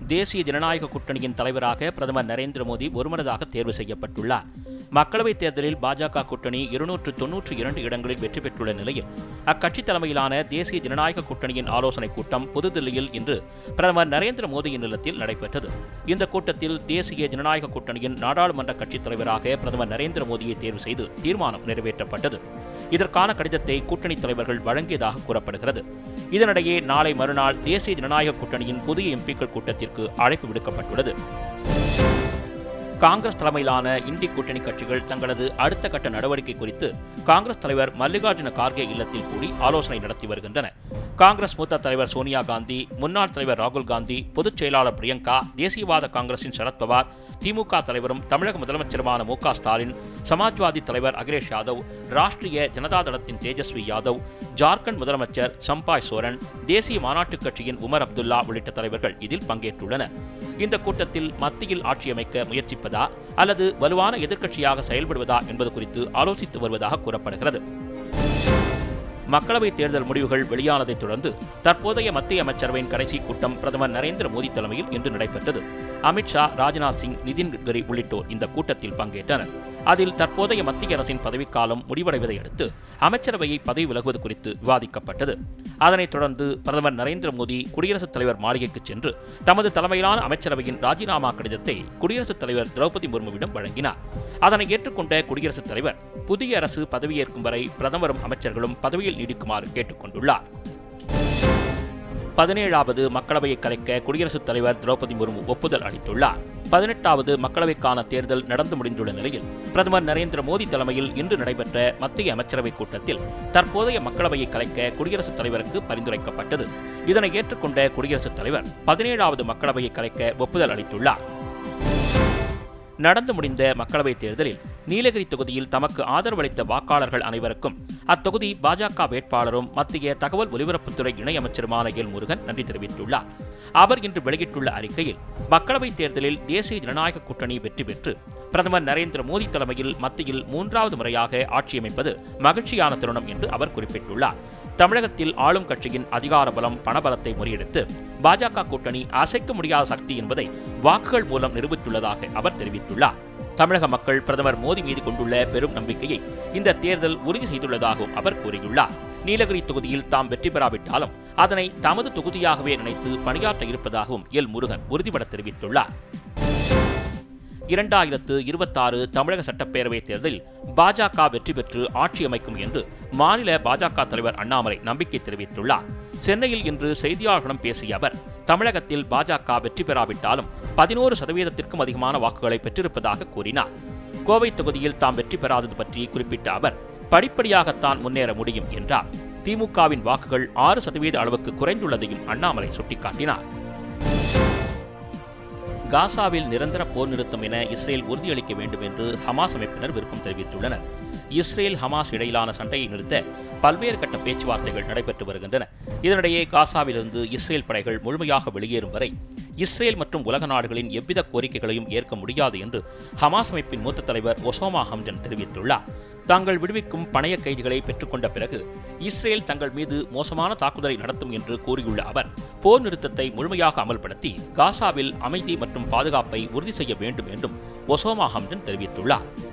தேசிய ஜனநாயக கூட்டணியின் தலைவராக பிரதமர் நரேந்திர மோடி ஒருமனதாக தேர்வு செய்யப்பட்டுள்ளார் மக்களவைத் தேர்தலில் பாஜக கூட்டணி இருநூற்று தொன்னூற்றி இரண்டு இடங்களில் வெற்றி பெற்றுள்ள நிலையில் அக்கட்சி தலைமையிலான தேசிய ஜனநாயக கூட்டணியின் ஆலோசனைக் கூட்டம் புதுதில்லியில் இன்று பிரதமர் நரேந்திர மோடியின் இல்லத்தில் நடைபெற்றது இந்த கூட்டத்தில் தேசிய ஜனநாயக கூட்டணியின் நாடாளுமன்ற கட்சித் தலைவராக பிரதமர் நரேந்திர மோடியை தேர்வு செய்து தீர்மானம் நிறைவேற்றப்பட்டது இதற்கான கடிதத்தை கூட்டணி தலைவர்கள் வழங்கியதாக கூறப்படுகிறது இதனிடையே நாளை மறுநாள் தேசிய ஜனநாயக கூட்டணியின் புதிய எம்பிக்கள் கூட்டத்திற்கு அழைப்பு விடுக்கப்பட்டுள்ளது காங்கிரஸ் தலைமையிலான இந்தி கூட்டணி கட்சிகள் தங்களது அடுத்த கட்ட நடவடிக்கை குறித்து காங்கிரஸ் தலைவர் மல்லிகார்ஜுன கார்கே இல்லத்தில் கூடி ஆலோசனை நடத்தி வருகின்றன காங்கிரஸ் மூத்த தலைவர் சோனியா காந்தி முன்னாள் தலைவர் ராகுல் காந்தி பொதுச் செயலாளர் பிரியங்கா தேசியவாத காங்கிரசின் சரத்பவார் திமுக தலைவரும் தமிழக முதலமைச்சருமான மு க ஸ்டாலின் சமாஜ்வாதி தலைவர் அகிலேஷ் யாதவ் ராஷ்டிரிய ஜனதா தளத்தின் தேஜஸ்வி யாதவ் ஜார்க்கண்ட் முதலமைச்சர் சம்பாய் சோரன் தேசிய மாநாட்டுக் கட்சியின் உமர் அப்துல்லா உள்ளிட்ட தலைவர்கள் இதில் பங்கேற்றுள்ளனர் இந்த கூட்டத்தில் மத்தியில் ஆட்சி அமைக்க முயற்சிப்பதா அல்லது வலுவான எதிர்க்கட்சியாக செயல்படுவதா என்பது குறித்து ஆலோசித்து வருவதாக கூறப்படுகிறது மக்களவைத் தேர்தல் முடிவுகள் வெளியானதைத் தொடர்ந்து தற்போதைய மத்திய அமைச்சரவையின் கடைசி கூட்டம் பிரதமர் நரேந்திர மோடி தலைமையில் இன்று நடைபெற்றது அமித்ஷா ராஜ்நாத் சிங் நிதின் கட்கரி உள்ளிட்டோர் இந்த கூட்டத்தில் பங்கேற்றனர் அதில் தற்போதைய மத்திய அரசின் பதவிக்காலம் முடிவடைவதை அடுத்து அமைச்சரவையை பதவி விலகுவது குறித்து விவாதிக்கப்பட்டது அதனைத் தொடர்ந்து பிரதமர் நரேந்திர மோடி குடியரசுத் தலைவர் மாளிகைக்கு சென்று தமது தலைமையிலான அமைச்சரவையின் ராஜினாமா கடிதத்தை குடியரசுத் தலைவர் திரௌபதி முர்முவிடம் வழங்கினார் அதனை ஏற்றுக்கொண்ட குடியரசுத் தலைவர் புதிய அரசு பதவியேற்கும் வரை பிரதமரும் அமைச்சர்களும் பதவியில் நீடிக்குமாறு கேட்டுக்கொண்டுள்ளார் பதினேழாவது மக்களவையை கலைக்க குடியரசுத் தலைவர் திரௌபதி முர்மு ஒப்புதல் அளித்துள்ளார் பதினெட்டாவது மக்களவைக்கான தேர்தல் நடந்து முடிந்துள்ள நிலையில் பிரதமர் நரேந்திர மோடி தலைமையில் இன்று நடைபெற்ற மத்திய அமைச்சரவைக் கூட்டத்தில் தற்போதைய மக்களவையை கலைக்க குடியரசுத் தலைவருக்கு பரிந்துரைக்கப்பட்டது இதனை ஏற்றுக்கொண்ட குடியரசுத் தலைவர் பதினேழாவது மக்களவையை கலைக்க ஒப்புதல் அளித்துள்ளார் நடந்து முடிந்த மக்களவைத் தேர்தலில் நீலகிரி தொகுதியில் தமக்கு ஆதரவளித்த வாக்காளர்கள் அனைவருக்கும் அத்தொகுதி பாஜக வேட்பாளரும் மத்திய தகவல் ஒலிபரப்புத்துறை இணையமைச்சருமான எல் முருகன் நன்றி தெரிவித்துள்ளார் அவர் இன்று வெளியிட்டுள்ள அறிக்கையில் மக்களவைத் தேர்தலில் தேசிய ஜனநாயக கூட்டணி வெற்றி பெற்று பிரதமர் நரேந்திர மோடி தலைமையில் மத்தியில் மூன்றாவது முறையாக ஆட்சியமைப்பது மகிழ்ச்சியான தருணம் என்று அவர் குறிப்பிட்டுள்ளார் தமிழகத்தில் ஆளும் கட்சியின் அதிகார பலம் பணபலத்தை முறியடித்து பாஜக கூட்டணி அசைக்க முடியாத சக்தி என்பதை வாக்குகள் மூலம் நிரூபித்துள்ளதாக அவர் தெரிவித்துள்ளார் தமிழக மக்கள் பிரதமர் மோடி மீது கொண்டுள்ள பெரும் நம்பிக்கையை இந்த தேர்தல் உறுதி செய்துள்ளதாகவும் அவர் கூறியுள்ளார் நீலகிரி தொகுதியில் தாம் வெற்றி பெறாவிட்டாலும் அதனை தமது தொகுதியாகவே நினைத்து பணியாற்ற இருப்பதாகவும் எல் முருகன் உறுதிபட தெரிவித்துள்ளார் இரண்டாயிரத்து இருபத்தாறு தமிழக சட்டப்பேரவைத் தேர்தலில் பாஜக வெற்றி பெற்று ஆட்சி அமைக்கும் என்று மாநில பாஜக தலைவர் அண்ணாமலை நம்பிக்கை தெரிவித்துள்ளார் சென்னையில் இன்று செய்தியாளர்களிடம் பேசிய அவர் தமிழகத்தில் பாஜக வெற்றி பெறாவிட்டாலும் பதினோரு சதவீதத்திற்கும் அதிகமான வாக்குகளை பெற்றிருப்பதாக கூறினார் கோவை தொகுதியில் தாம் வெற்றி பெறாதது பற்றி குறிப்பிட்ட அவர் படிப்படியாகத்தான் முன்னேற முடியும் என்றார் திமுகவின் வாக்குகள் ஆறு சதவீத அளவுக்கு குறைந்துள்ளதையும் அண்ணாமலை சுட்டிக்காட்டினார் காசாவில் நிரந்தர போர் நிறுத்தம் என இஸ்ரேல் உறுதியளிக்க வேண்டும் என்று ஹமாஸ் அமைப்பினர் விருப்பம் தெரிவித்துள்ளனர் இஸ்ரேல் ஹமாஸ் இடையிலான சண்டையை நிறுத்த பல்வேறு கட்ட பேச்சுவார்த்தைகள் நடைபெற்று வருகின்றன இதனிடையே காசாவிலிருந்து இஸ்ரேல் படைகள் முழுமையாக வெளியேறும் வரை இஸ்ரேல் மற்றும் உலக நாடுகளின் எவ்வித கோரிக்கைகளையும் ஏற்க முடியாது என்று ஹமாஸ் அமைப்பின் மூத்த தலைவர் ஒசோமா ஹம்டன் தெரிவித்துள்ளார் தாங்கள் விடுவிக்கும் பணைய கைதிகளை பெற்றுக்கொண்ட பிறகு இஸ்ரேல் தங்கள் மீது மோசமான தாக்குதலை நடத்தும் என்று கூறியுள்ள அவர் போர் நிறுத்தத்தை முழுமையாக அமல்படுத்தி காசாவில் அமைதி மற்றும் பாதுகாப்பை உறுதி செய்ய வேண்டும் என்றும் ஒசோமா ஹம்டன் தெரிவித்துள்ளார்